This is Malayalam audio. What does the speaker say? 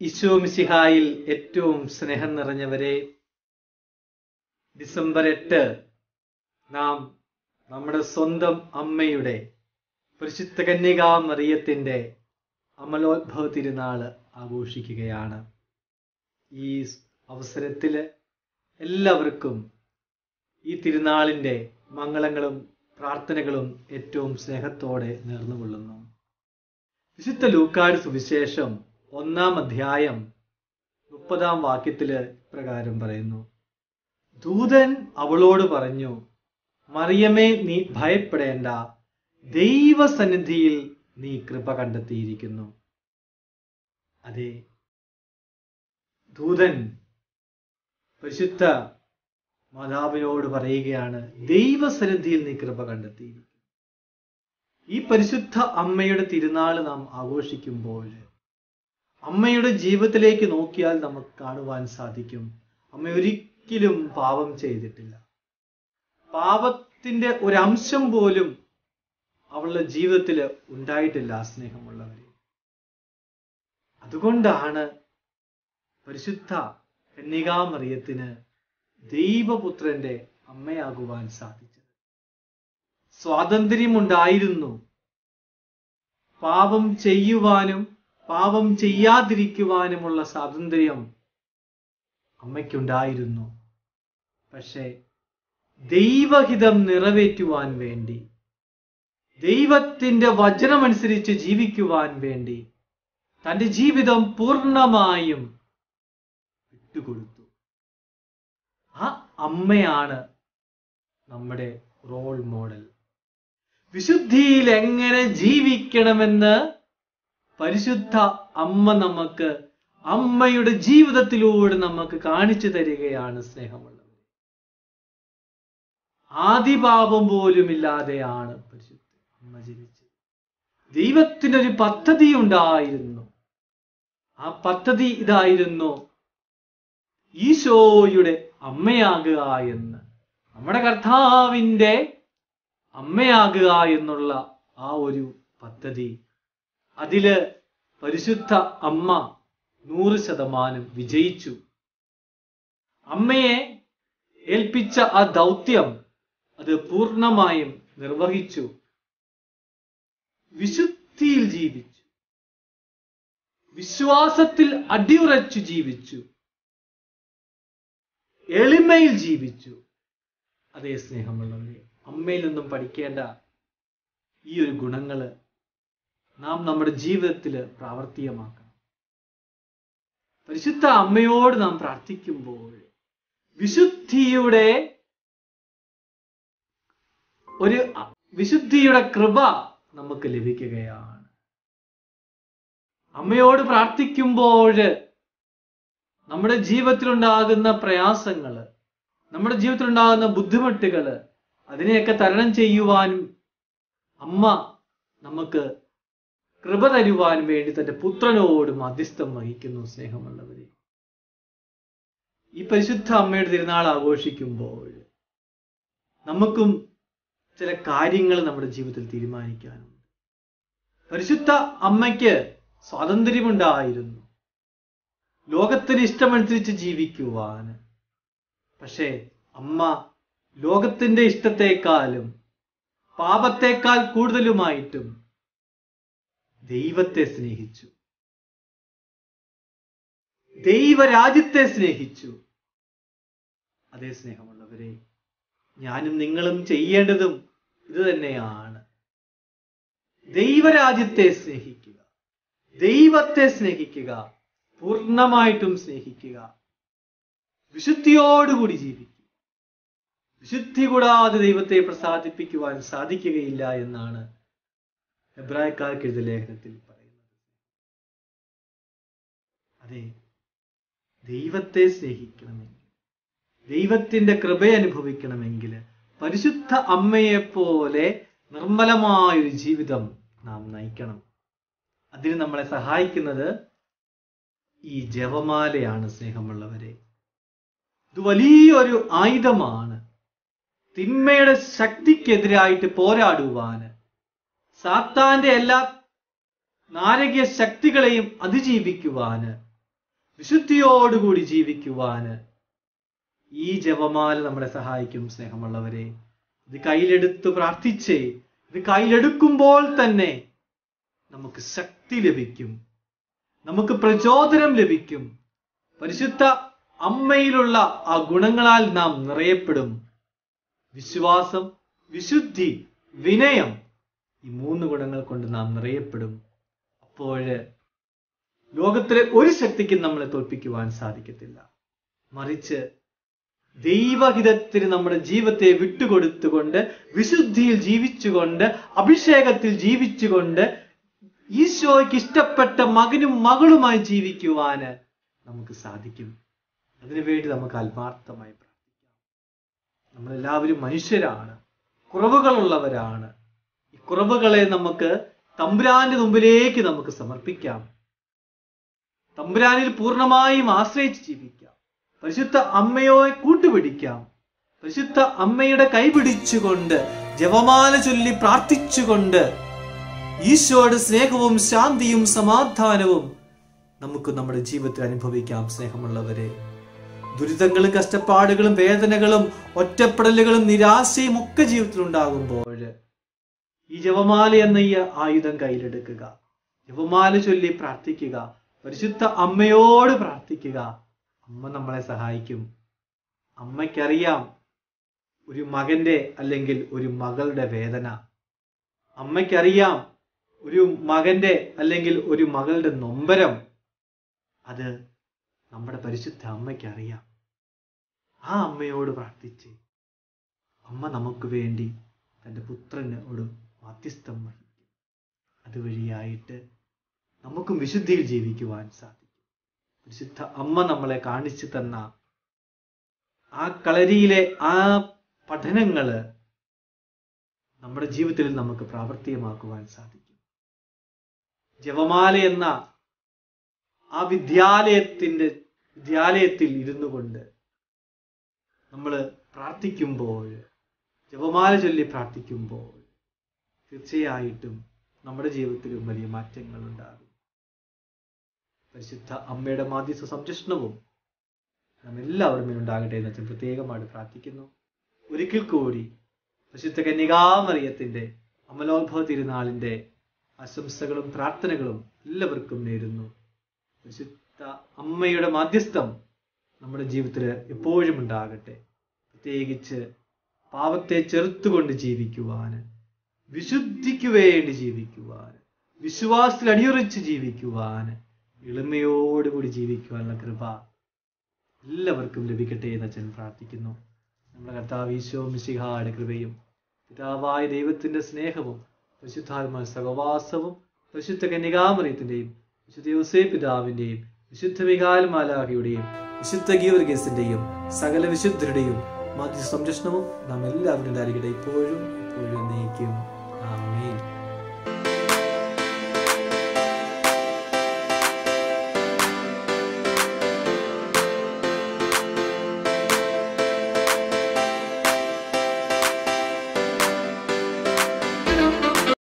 ഈശോ മിശിഹായിൽ ഏറ്റവും സ്നേഹം നിറഞ്ഞവരെ ഡിസംബർ എട്ട് നാം നമ്മുടെ സ്വന്തം അമ്മയുടെ പരിശുദ്ധ കന്യകാ മറിയത്തിന്റെ അമലോത്ഭവ തിരുനാള് ആഘോഷിക്കുകയാണ് ഈ അവസരത്തില് എല്ലാവർക്കും ഈ തിരുനാളിന്റെ മംഗളങ്ങളും പ്രാർത്ഥനകളും ഏറ്റവും സ്നേഹത്തോടെ നേർന്നുകൊള്ളുന്നു വിശുദ്ധ ലൂക്കാട് സുവിശേഷം ഒന്നാം അധ്യായം മുപ്പതാം വാക്യത്തില് പ്രകാരം പറയുന്നു ദൂതൻ അവളോട് പറഞ്ഞു മറിയമേ നീ ഭയപ്പെടേണ്ട ദൈവസന്നിധിയിൽ നീ കൃപ കണ്ടെത്തിയിരിക്കുന്നു അതെ ദൂതൻ പരിശുദ്ധ മാതാവിനോട് പറയുകയാണ് ദൈവസന്നിധിയിൽ നീ കൃപ കണ്ടെത്തിയിരിക്കുന്നു ഈ പരിശുദ്ധ അമ്മയുടെ തിരുനാൾ നാം ആഘോഷിക്കുമ്പോൾ അമ്മയുടെ ജീവിതത്തിലേക്ക് നോക്കിയാൽ നമുക്ക് കാണുവാൻ സാധിക്കും അമ്മ ഒരിക്കലും പാപം ചെയ്തിട്ടില്ല പാപത്തിന്റെ ഒരു അംശം പോലും അവളുടെ ജീവിതത്തിൽ ഉണ്ടായിട്ടില്ല സ്നേഹമുള്ളവരെ അതുകൊണ്ടാണ് പരിശുദ്ധ കന്യകാമറിയത്തിന് ദൈവപുത്രന്റെ അമ്മയാകുവാൻ സാധിച്ചത് സ്വാതന്ത്ര്യമുണ്ടായിരുന്നു പാപം ചെയ്യുവാനും പാപം ചെയ്യാതിരിക്കുവാനുമുള്ള സ്വാതന്ത്ര്യം അമ്മയ്ക്കുണ്ടായിരുന്നു പക്ഷേ ദൈവഹിതം നിറവേറ്റുവാൻ വേണ്ടി ദൈവത്തിന്റെ വചനമനുസരിച്ച് ജീവിക്കുവാൻ വേണ്ടി തന്റെ ജീവിതം പൂർണ്ണമായും വിട്ടുകൊടുത്തു ആ അമ്മയാണ് നമ്മുടെ റോൾ മോഡൽ വിശുദ്ധിയിൽ എങ്ങനെ ജീവിക്കണമെന്ന് പരിശുദ്ധ അമ്മ നമുക്ക് അമ്മയുടെ ജീവിതത്തിലൂടെ നമുക്ക് കാണിച്ചു തരികയാണ് സ്നേഹമുള്ളത് ആദിപാപം പോലും ഇല്ലാതെയാണ് പരിശുദ്ധ അമ്മ ജനിച്ചത് ദൈവത്തിനൊരു പദ്ധതി ഉണ്ടായിരുന്നു ആ പദ്ധതി ഇതായിരുന്നു ഈശോയുടെ അമ്മയാകുക എന്ന് നമ്മുടെ കർത്താവിൻ്റെ അമ്മയാകുക എന്നുള്ള ആ ഒരു പദ്ധതി അതില് പരിശുദ്ധ അമ്മ നൂറ് ശതമാനം വിജയിച്ചു അമ്മയെ ഏൽപ്പിച്ച ആ ദൗത്യം അത് പൂർണ്ണമായും നിർവഹിച്ചു വിശുദ്ധിയിൽ ജീവിച്ചു വിശ്വാസത്തിൽ അടിയുറച്ചു ജീവിച്ചു എളിമയിൽ ജീവിച്ചു അതേ സ്നേഹമുള്ളവരെ അമ്മയിൽ നിന്നും പഠിക്കേണ്ട ഈ ഒരു ഗുണങ്ങള് നാം നമ്മുടെ ജീവിതത്തിൽ പ്രാവർത്തികമാക്കണം പരിശുദ്ധ അമ്മയോട് നാം പ്രാർത്ഥിക്കുമ്പോൾ വിശുദ്ധിയുടെ ഒരു വിശുദ്ധിയുടെ കൃപ നമുക്ക് ലഭിക്കുകയാണ് അമ്മയോട് പ്രാർത്ഥിക്കുമ്പോൾ നമ്മുടെ ജീവിതത്തിലുണ്ടാകുന്ന പ്രയാസങ്ങള് നമ്മുടെ ജീവിതത്തിലുണ്ടാകുന്ന ബുദ്ധിമുട്ടുകള് അതിനെയൊക്കെ തരണം ചെയ്യുവാനും അമ്മ നമുക്ക് കൃപ തരുവാൻ വേണ്ടി തന്റെ പുത്രനോട് മധ്യസ്ഥം വഹിക്കുന്നു സ്നേഹമുള്ളവരെ ഈ പരിശുദ്ധ അമ്മയുടെ തിരുനാൾ ആഘോഷിക്കുമ്പോൾ നമുക്കും ചില കാര്യങ്ങൾ നമ്മുടെ ജീവിതത്തിൽ തീരുമാനിക്കാനുണ്ട് പരിശുദ്ധ അമ്മയ്ക്ക് സ്വാതന്ത്ര്യമുണ്ടായിരുന്നു ലോകത്തിന് ഇഷ്ടമനുസരിച്ച് ജീവിക്കുവാൻ പക്ഷേ അമ്മ ലോകത്തിന്റെ ഇഷ്ടത്തെക്കാളും പാപത്തെക്കാൾ കൂടുതലുമായിട്ടും ദൈവത്തെ സ്നേഹിച്ചു ദൈവരാജ്യത്തെ സ്നേഹിച്ചു അതേ സ്നേഹമുള്ളവരെ ഞാനും നിങ്ങളും ചെയ്യേണ്ടതും ഇത് തന്നെയാണ് ദൈവരാജ്യത്തെ സ്നേഹിക്കുക ദൈവത്തെ സ്നേഹിക്കുക പൂർണ്ണമായിട്ടും സ്നേഹിക്കുക വിശുദ്ധിയോടുകൂടി ജീവിക്കുക വിശുദ്ധി കൂടാതെ ദൈവത്തെ പ്രസാദിപ്പിക്കുവാൻ സാധിക്കുകയില്ല എന്നാണ് എബ്രായക്കാർക്ക് എഴുതിയ ലേഖനത്തിൽ പറയുന്നത് അതെ ദൈവത്തെ സ്നേഹിക്കണമെങ്കിൽ ദൈവത്തിന്റെ കൃപ അനുഭവിക്കണമെങ്കിൽ പരിശുദ്ധ അമ്മയെ പോലെ നിർമ്മലമായൊരു ജീവിതം നാം നയിക്കണം അതിന് നമ്മളെ സഹായിക്കുന്നത് ഈ ജപമാലയാണ് സ്നേഹമുള്ളവരെ ഇത് വലിയൊരു ആയുധമാണ് തിന്മയുടെ ശക്തിക്കെതിരായിട്ട് പോരാടുവാന് സാത്താന്റെ എല്ലാ നാരകീയ ശക്തികളെയും അതിജീവിക്കുവാന് വിശുദ്ധിയോടുകൂടി ജീവിക്കുവാന് ഈ ജപമാല നമ്മളെ സഹായിക്കും സ്നേഹമുള്ളവരെ ഇത് കയ്യിലെടുത്ത് പ്രാർത്ഥിച്ചേ ഇത് കയ്യിലെടുക്കുമ്പോൾ തന്നെ നമുക്ക് ശക്തി ലഭിക്കും നമുക്ക് പ്രചോദനം ലഭിക്കും പരിശുദ്ധ അമ്മയിലുള്ള ആ ഗുണങ്ങളാൽ നാം നിറയപ്പെടും വിശ്വാസം വിശുദ്ധി വിനയം ഈ മൂന്ന് ഗുണങ്ങൾ കൊണ്ട് നാം നിറയപ്പെടും അപ്പോഴ് ലോകത്തിലെ ഒരു ശക്തിക്കും നമ്മളെ തോൽപ്പിക്കുവാൻ സാധിക്കത്തില്ല മറിച്ച് ദൈവഹിതത്തിന് നമ്മുടെ ജീവിതത്തെ വിട്ടുകൊടുത്തുകൊണ്ട് വിശുദ്ധിയിൽ ജീവിച്ചുകൊണ്ട് അഭിഷേകത്തിൽ ജീവിച്ചുകൊണ്ട് ഈശോയ്ക്ക് ഇഷ്ടപ്പെട്ട മകനും മകളുമായി ജീവിക്കുവാന് നമുക്ക് സാധിക്കും അതിനുവേണ്ടി നമുക്ക് ആത്മാർത്ഥമായി പ്രാർത്ഥിക്കാം നമ്മളെല്ലാവരും മനുഷ്യരാണ് കുറവുകളുള്ളവരാണ് ഈ കുറവുകളെ നമുക്ക് തമ്പുരാന്റെ മുമ്പിലേക്ക് നമുക്ക് സമർപ്പിക്കാം തമ്പുരാനിൽ പൂർണ്ണമായും ആശ്രയിച്ച് ജീവിക്കാം പരിശുദ്ധ അമ്മയോയെ കൂട്ടുപിടിക്കാം പരിശുദ്ധ അമ്മയുടെ കൈപിടിച്ചുകൊണ്ട് ജപമാല ചൊല്ലി പ്രാർത്ഥിച്ചുകൊണ്ട് ഈശോയുടെ സ്നേഹവും ശാന്തിയും സമാധാനവും നമുക്ക് നമ്മുടെ ജീവിതത്തിൽ അനുഭവിക്കാം സ്നേഹമുള്ളവരെ ദുരിതങ്ങളും കഷ്ടപ്പാടുകളും വേദനകളും ഒറ്റപ്പെടലുകളും നിരാശയും ഒക്കെ ജീവിതത്തിൽ ഉണ്ടാകുമ്പോൾ ഈ ജപമാല എന്ന ഈ ആയുധം കയ്യിലെടുക്കുക ജപമാല ചൊല്ലി പ്രാർത്ഥിക്കുക പരിശുദ്ധ അമ്മയോട് പ്രാർത്ഥിക്കുക അമ്മ നമ്മളെ സഹായിക്കും അമ്മയ്ക്കറിയാം ഒരു മകന്റെ അല്ലെങ്കിൽ ഒരു മകളുടെ വേദന അമ്മയ്ക്കറിയാം ഒരു മകന്റെ അല്ലെങ്കിൽ ഒരു മകളുടെ നൊമ്പരം അത് നമ്മുടെ പരിശുദ്ധ അമ്മയ്ക്ക് അറിയാം ആ അമ്മയോട് പ്രാർത്ഥിച്ച് അമ്മ നമുക്ക് വേണ്ടി തൻ്റെ പുത്രനോട് മാധ്യസ്ഥം വഹിക്കും അതുവഴിയായിട്ട് നമുക്കും വിശുദ്ധിയിൽ ജീവിക്കുവാൻ സാധിക്കും വിശുദ്ധ അമ്മ നമ്മളെ കാണിച്ചു തന്ന ആ കളരിയിലെ ആ പഠനങ്ങള് നമ്മുടെ ജീവിതത്തിൽ നമുക്ക് പ്രാവർത്തികമാക്കുവാൻ സാധിക്കും ജപമാല എന്ന ആ വിദ്യാലയത്തിന്റെ വിദ്യാലയത്തിൽ ഇരുന്നു കൊണ്ട് നമ്മൾ പ്രാർത്ഥിക്കുമ്പോൾ ജപമാല ചൊല്ലി പ്രാർത്ഥിക്കുമ്പോൾ തീർച്ചയായിട്ടും നമ്മുടെ ജീവിതത്തിലും വലിയ മാറ്റങ്ങൾ ഉണ്ടാകും പരിശുദ്ധ അമ്മയുടെ മാധ്യസ്ഥ സംരക്ഷണവും നാം എല്ലാവരും ഉണ്ടാകട്ടെ എന്ന് വെച്ചാൽ പ്രത്യേകമായിട്ട് പ്രാർത്ഥിക്കുന്നു ഒരിക്കൽ കൂടി പരിശുദ്ധ കന്യകാമറിയത്തിന്റെ അമലോത്ഭവ തിരുനാളിന്റെ ആശംസകളും പ്രാർത്ഥനകളും എല്ലാവർക്കും നേരുന്നു പരിശുദ്ധ അമ്മയുടെ മാധ്യസ്ഥം നമ്മുടെ ജീവിതത്തിൽ എപ്പോഴും ഉണ്ടാകട്ടെ പ്രത്യേകിച്ച് പാപത്തെ ചെറുത്തുകൊണ്ട് ജീവിക്കുവാന് വിശുദ്ധിക്ക് വേണ്ടി ജീവിക്കുവാന് വിശ്വാസത്തിൽ അടിയുറച്ച് ജീവിക്കുവാന് എളിമയോടുകൂടി ജീവിക്കുവാനുള്ള കൃപ എല്ലാവർക്കും ലഭിക്കട്ടെ എന്ന് അച്ഛൻ പ്രാർത്ഥിക്കുന്നു നമ്മുടെ കർത്താവ് ഈശോ മിശിഹായുടെ കൃപയും പിതാവായ ദൈവത്തിന്റെ സ്നേഹവും പരിശുദ്ധാത്മാ സഹവാസവും പരിശുദ്ധ കന്യകാമറിയത്തിന്റെയും വിശുദ്ധ യോസേ പിതാവിന്റെയും വിശുദ്ധ വികാൽ മാലാഖയുടെയും വിശുദ്ധ ഗീവർഗീസിന്റെയും സകല വിശുദ്ധരുടെയും മധ്യ സംരക്ഷണവും നാം എല്ലാവരും ഉണ്ടായിരിക്കട്ടെ ഇപ്പോഴും ഇപ്പോഴും എന്നേക്കും ആമേൻ